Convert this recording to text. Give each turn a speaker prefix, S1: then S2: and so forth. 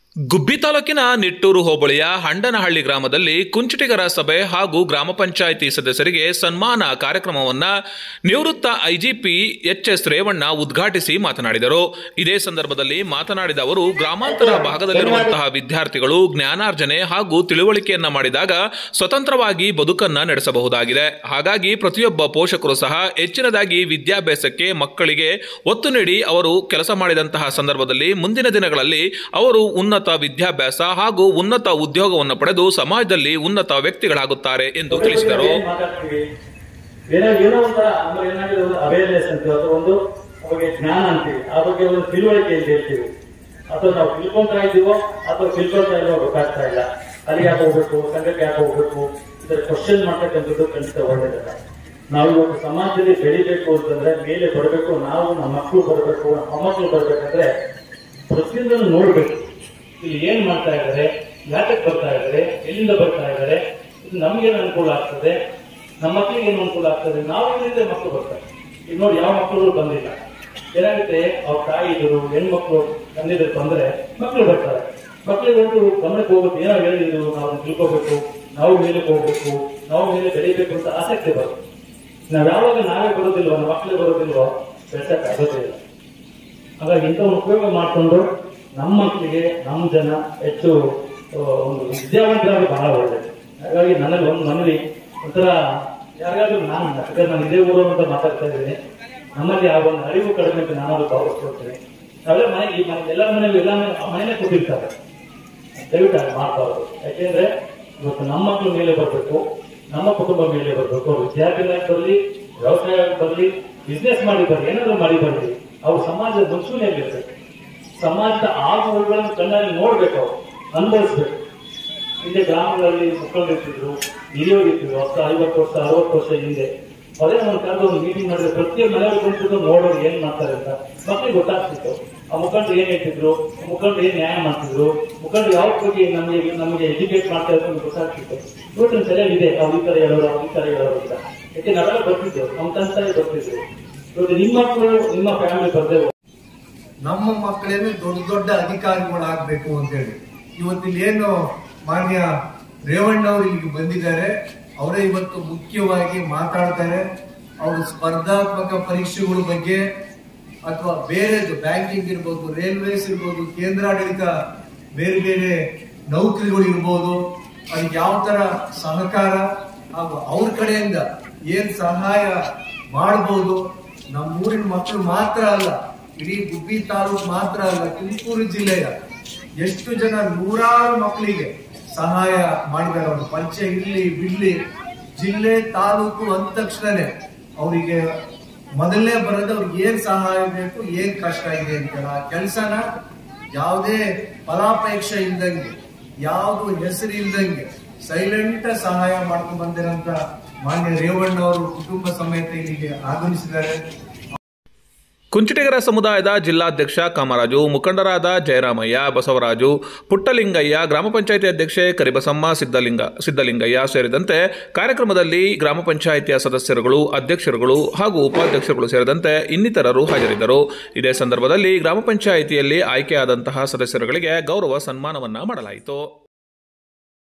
S1: ಗುಬ್ಬಿ ತಾಲೂಕಿನ ನಿಟ್ಟೂರು ಹೋಬಳಿಯ ಹಂಡನಹಳ್ಳಿ ಗ್ರಾಮದಲ್ಲಿ ಕುಂಚಿಟಿಗರ ಸಭೆ ಹಾಗೂ ಗ್ರಾಮ ಪಂಚಾಯಿತಿ ಸದಸ್ಯರಿಗೆ ಸನ್ಮಾನ ಕಾರ್ಯಕ್ರಮವನ್ನ ನಿವೃತ್ತ ಐಜಿಪಿ ಎಚ್ ಎಸ್ ರೇವಣ್ಣ ಉದ್ಘಾಟಿಸಿ ಮಾತನಾಡಿದರು ಇದೇ ಸಂದರ್ಭದಲ್ಲಿ ಮಾತನಾಡಿದ ಅವರು ಗ್ರಾಮಾಂತರ ಭಾಗದಲ್ಲಿರುವಂತಹ ವಿದ್ಯಾರ್ಥಿಗಳು ಜ್ಞಾನಾರ್ಜನೆ ಹಾಗೂ ತಿಳುವಳಿಕೆಯನ್ನ ಮಾಡಿದಾಗ ಸ್ವತಂತ್ರವಾಗಿ ಬದುಕನ್ನ ನಡೆಸಬಹುದಾಗಿದೆ ಹಾಗಾಗಿ ಪ್ರತಿಯೊಬ್ಬ ಪೋಷಕರು ಸಹ ಹೆಚ್ಚಿನದಾಗಿ ವಿದ್ಯಾಭ್ಯಾಸಕ್ಕೆ ಮಕ್ಕಳಿಗೆ ಒತ್ತು ನೀಡಿ ಅವರು ಕೆಲಸ ಮಾಡಿದಂತಹ ಸಂದರ್ಭದಲ್ಲಿ ಮುಂದಿನ ದಿನಗಳಲ್ಲಿ ಅವರು ಉನ್ನತ ವಿದ್ಯಾಭ್ಯಾಸ ಹಾಗೂ ಉನ್ನತ ಉದ್ಯೋಗವನ್ನು ಪಡೆದು ಸಮಾಜದಲ್ಲಿ ಉನ್ನತ ವ್ಯಕ್ತಿಗಳಾಗುತ್ತಾರೆ ಎಂದು ತಿಳಿಸಿದರು
S2: ಏನ್ ಮಾತಾಡ್ತೀವಿ ಏನೋ ಏನೋ ಒಂಥರ ನಮ್ಮಲ್ಲಿ ಏನಾಗಿದೆ ಒಂದು ಅವೇರ್ನೆಸ್ ಅಂತೀವಿ ಅಥವಾ ಒಂದು ಅವಾಗ ಜ್ಞಾನ ಅಂತೀವಿ ಆ ಬಗ್ಗೆ ಒಂದು ತಿಳುವಳಿಕೆ ಅಂತ ಹೇಳ್ತೀವಿ ಅಥವಾ ನಾವು ತಿಳ್ಕೊಂತಾ ಇದ್ದೀವೋ ಅಥವಾ ತಿಳ್ಕೊಂತಾ ಇಲ್ವೋ ಗೊತ್ತಾಗ್ತಾ ಇಲ್ಲ ಅಲ್ಲಿಗೆ ಯಾಕೆ ಹೋಗ್ಬೇಕು ಸಂಘಕ್ಕೆ ಯಾಕೆ ಹೋಗ್ಬೇಕು ಇದರ ಕ್ವಶನ್ ಮಾಡ್ತಕ್ಕಂಥದ್ದು ಖಂಡಿತ ಒಳ್ಳೇದಲ್ಲ ನಾವು ಇವತ್ತು ಸಮಾಜದಲ್ಲಿ ಬೆಳಿಬೇಕು ಅಂತಂದ್ರೆ ಮೇಲೆ ಬರಬೇಕು ನಾವು ನಮ್ಮ ಮಕ್ಕಳು ಬರಬೇಕು ನಮ್ಮ ಮೊಮ್ಮಕ್ಕಳು ಬರ್ಬೇಕಂದ್ರೆ ಪ್ರತಿಯೊಂದನ್ನು ನೋಡ್ಬೇಕು ಇಲ್ಲಿ ಏನ್ ಮಾಡ್ತಾ ಇದ್ದಾರೆ ಯಾತಕ್ಕೆ ಬರ್ತಾ ಇದ್ದಾರೆ ಎಲ್ಲಿಂದ ಬರ್ತಾ ಇದ್ದಾರೆ ಇದು ನಮ್ಗೇನು ಅನುಕೂಲ ಆಗ್ತದೆ ನಮ್ಮ ಮಕ್ಕಳಿಗೆ ಏನು ಅನುಕೂಲ ಆಗ್ತದೆ ನಾವು ಎಲ್ಲಿಂದ ಮಕ್ಕಳು ಬರ್ತಾರೆ ಈಗ ನೋಡಿ ಯಾವ ಮಕ್ಕಳು ಬಂದಿಲ್ಲ ಏನಾಗುತ್ತೆ ಅವ್ರ ತಾಯಿ ಇದ್ರು ಹೆಣ್ಮಕ್ಳು ತಂದಿದ್ರು ಬಂದ್ರೆ ಮಕ್ಕಳು ಬರ್ತಾರೆ ಮಕ್ಕಳಿಗೆ ಒಂದು ಗಮನಕ್ಕೆ ಹೋಗ್ಬೇಕು ಏನೋ ಹೇಳಿದ್ರು ನಾವು ಅದನ್ನ ತಿಳ್ಕೋಬೇಕು ನಾವು ಮೇಲಕ್ಕೆ ಹೋಗ್ಬೇಕು ನಾವು ಮೇಲೆ ಬೆಳಿಬೇಕು ಅಂತ ಆಸಕ್ತಿ ಬರುತ್ತೆ ನಾವ್ ಯಾವಾಗ ನಾವೇ ಬರೋದಿಲ್ವೋ ನಮ್ಮ ಮಕ್ಕಳಿಗೆ ಬರೋದಿಲ್ವೋ ಬೆಳ್ಸಕ್ ಆಗೋದೇ ಇಲ್ಲ ಹಾಗಾಗಿ ಇಂಥವನ್ನು ಉಪಯೋಗ ಮಾಡಿಕೊಂಡು ನಮ್ಮ ಮಕ್ಕಳಿಗೆ ನಮ್ಮ ಜನ ಹೆಚ್ಚು ಆ, ಒಂದು ವಿದ್ಯಾವಂತರಾಗಿ ಬಹಳ ಒಳ್ಳೆಯದು ಹಾಗಾಗಿ ನನಗೆ ಒಂದು ಮನವಿ ಒಂಥರ ಯಾರಿಗಾದ್ರೂ ನಾನು ಯಾಕಂದ್ರೆ ನಾನು ಇದೇ ಊರು ಅಂತ ಮಾತಾಡ್ತಾ ಇದ್ದೀನಿ ನಮ್ಮಲ್ಲಿ ಆ ಒಂದು ಅರಿವು ಕಡಿಮೆ ಅಂತ ನಾನು ಭಾವಿಸ್ಕೊಳ್ತೀನಿ ನಾವೆಲ್ಲ ಮನೆ ಈ ಮನೆ ಎಲ್ಲ ಮನೆಯಲ್ಲಿ ಎಲ್ಲ ಮನೆ- ಆ ಮನೆಯೇ ಕೊಟ್ಟಿರ್ತಾರೆ ದಯವಿಟ್ಟು ಹಾಗೆ ಮಾಡಬಾರ್ದು ಯಾಕೆಂದ್ರೆ ಇವತ್ತು ನಮ್ಮ ಮಕ್ಕಳ ಮೇಲೆ ಬರಬೇಕು ನಮ್ಮ ಕುಟುಂಬ ಮೇಲೆ ಬರಬೇಕು ಅವ್ರು ವಿದ್ಯಾರ್ಥಿಗಳಾಗಿ ಬರಲಿ ವ್ಯವಸಾಯ ಬರಲಿ ಬಿಸ್ನೆಸ್ ಮಾಡಿ ಬರ್ಲಿ ಏನಾದ್ರು ಮಾಡಿ ಬರ್ಲಿ ಅವ್ರು ಸಮಾಜದ ಮುಂಚೂಣಿಯಲ್ಲಿರ್ಬೇಕು ಸಮಾಜದ ಆಗುಗಳನ್ನು ಕಣ್ಣಲ್ಲಿ ನೋಡ್ಬೇಕು ಅವ್ರು ಅನುಭವಿಸ್ಬೇಕು ಹಿಂದೆ ಗ್ರಾಮಗಳಲ್ಲಿ ಮಕ್ಕಳು ಇರ್ತಿದ್ರು ಹಿರಿಯರು ಇರ್ತಿದ್ರು ಹತ್ತು ಐವತ್ತು ವರ್ಷ ಅರವತ್ತು ವರ್ಷ ಹಿಂದೆ ಅದೇ ಒಂದು ಕರೆದು ಒಂದು ಮೀಟಿಂಗ್ ಮಾಡಿದ್ರೆ ಪ್ರತಿಯೊಂದು ಮನೆಯವರು ಕುಂತಿದ್ದು ನೋಡೋರು ಏನ್ ಮಾಡ್ತಾರೆ ಅಂತ ಮಕ್ಕಳಿಗೆ ಗೊತ್ತಾಗ್ತಿತ್ತು ಆ ಮುಖಂಡರು ಏನ್ ಹೇಳ್ತಿದ್ರು ಆ ಮುಖಂಡರು ಏನ್ ನ್ಯಾಯ ಮಾಡ್ತಿದ್ರು ಮುಖಂಡರು ಯಾವ ಬಗ್ಗೆ ನಮಗೆ ನಮಗೆ ಎಜುಕೇಟ್ ಮಾಡ್ತಾ ಇದ್ರು ಅಂತ ಗೊತ್ತಾಗ್ತಿತ್ತು ಇವತ್ತಿನ ಸರಿಯಾಗಿ ಇದೆ ಅವ್ರು ಈ ತರ ಹೇಳೋರು ಅವ್ರು ಈ ತರ ಹೇಳೋರು ಅಂತ ಯಾಕೆ ನಾವೆಲ್ಲ ಬರ್ತಿದ್ದೆವು ನಮ್ಮ ತಂದೆ ಬರ್ತಿದ್ರು ಇವತ್ತು ನಿಮ್ಮ ಮಕ್ಕಳು ನಿಮ್ಮ ಫ್ಯಾಮಿಲಿ ಬರ್ದೇ
S3: ನಮ್ಮ ಮಕ್ಕಳೇನು ದೊಡ್ಡ ದೊಡ್ಡ ಅಧಿಕಾರಿಗಳಾಗಬೇಕು ಅಂತೇಳಿ ಇವತ್ತಿಲ್ಲಿ ಏನು ಮಾನ್ಯ ರೇವಣ್ಣ ಅವರು ಇಲ್ಲಿಗೆ ಬಂದಿದ್ದಾರೆ ಅವರೇ ಇವತ್ತು ಮುಖ್ಯವಾಗಿ ಮಾತಾಡ್ತಾರೆ ಅವರು ಸ್ಪರ್ಧಾತ್ಮಕ ಪರೀಕ್ಷೆಗಳ ಬಗ್ಗೆ ಅಥವಾ ಬೇರೆದು ಬ್ಯಾಂಕಿಂಗ್ ಇರ್ಬೋದು ರೈಲ್ವೇಸ್ ಇರ್ಬೋದು ಕೇಂದ್ರಾಡಳಿತ ಬೇರೆ ಬೇರೆ ನೌಕರಿಗಳು ಇರ್ಬೋದು ಅದಕ್ಕೆ ಯಾವ ತರ ಸಹಕಾರ ಹಾಗೂ ಅವ್ರ ಕಡೆಯಿಂದ ಏನ್ ಸಹಾಯ ಮಾಡಬಹುದು ನಮ್ಮ ಊರಿನ ಮಕ್ಕಳು ಮಾತ್ರ ಅಲ್ಲ ಇಡೀ ಗುಬ್ಬಿ ತಾಲೂಕು ಮಾತ್ರ ಅಲ್ಲ ತುಮಕೂರು ಜಿಲ್ಲೆಯ ಎಷ್ಟು ಜನ ನೂರಾರು ಮಕ್ಕಳಿಗೆ ಸಹಾಯ ಮಾಡಿದ್ದಾರೆ ಅವರು ಪರಿಚಯ ಇರ್ಲಿ ಬಿಡ್ಲಿ ಜಿಲ್ಲೆ ತಾಲೂಕು ಅಂದ ತಕ್ಷಣನೇ ಅವರಿಗೆ ಮೊದಲನೇ ಬರೋದು ಅವ್ರಿಗೆ ಏನ್ ಸಹಾಯ ಬೇಕು ಏನ್ ಕಷ್ಟ ಇದೆ ಅಂತ ಆ ಕೆಲಸನ ಯಾವುದೇ ಫಲಾಪೇಕ್ಷೆ ಇಲ್ದಂಗೆ ಯಾವುದು ಹೆಸರು ಇಲ್ದಂಗೆ ಸೈಲೆಂಟ್ ಸಹಾಯ ಮಾಡ್ಕೊಂಡು ಬಂದಿರಂತ ಮಾನ್ಯ ರೇವಣ್ಣ ಅವರು ಕುಟುಂಬ ಸಮೇತ ಇಲ್ಲಿಗೆ ಆಗಮಿಸಿದ್ದಾರೆ
S1: ಕುಂಚಿಟಿಗರ ಸಮುದಾಯದ ಜಿಲ್ಲಾಧ್ಯಕ್ಷ ಕಾಮರಾಜು ಮುಖಂಡರಾದ ಜಯರಾಮಯ್ಯ ಬಸವರಾಜು ಪುಟ್ಟಲಿಂಗಯ್ಯ ಗ್ರಾಮ ಪಂಚಾಯಿತಿ ಅಧ್ಯಕ್ಷೆ ಕರಿಬಸಮ್ಮ ಸಿದ್ದಲಿಂಗ ಸಿದ್ದಲಿಂಗಯ್ಯ ಸೇರಿದಂತೆ ಕಾರ್ಯಕ್ರಮದಲ್ಲಿ ಗ್ರಾಮ ಪಂಚಾಯಿತಿಯ ಸದಸ್ಯರುಗಳು ಅಧ್ಯಕ್ಷರುಗಳು ಹಾಗೂ ಉಪಾಧ್ಯಕ್ಷರುಗಳು ಸೇರಿದಂತೆ ಇನ್ನಿತರರು ಹಾಜರಿದ್ದರು ಇದೇ ಸಂದರ್ಭದಲ್ಲಿ ಗ್ರಾಮ ಪಂಚಾಯಿತಿಯಲ್ಲಿ ಆಯ್ಕೆಯಾದಂತಹ ಸದಸ್ಯರುಗಳಿಗೆ ಗೌರವ ಸನ್ಮಾನವನ್ನ ಮಾಡಲಾಯಿತು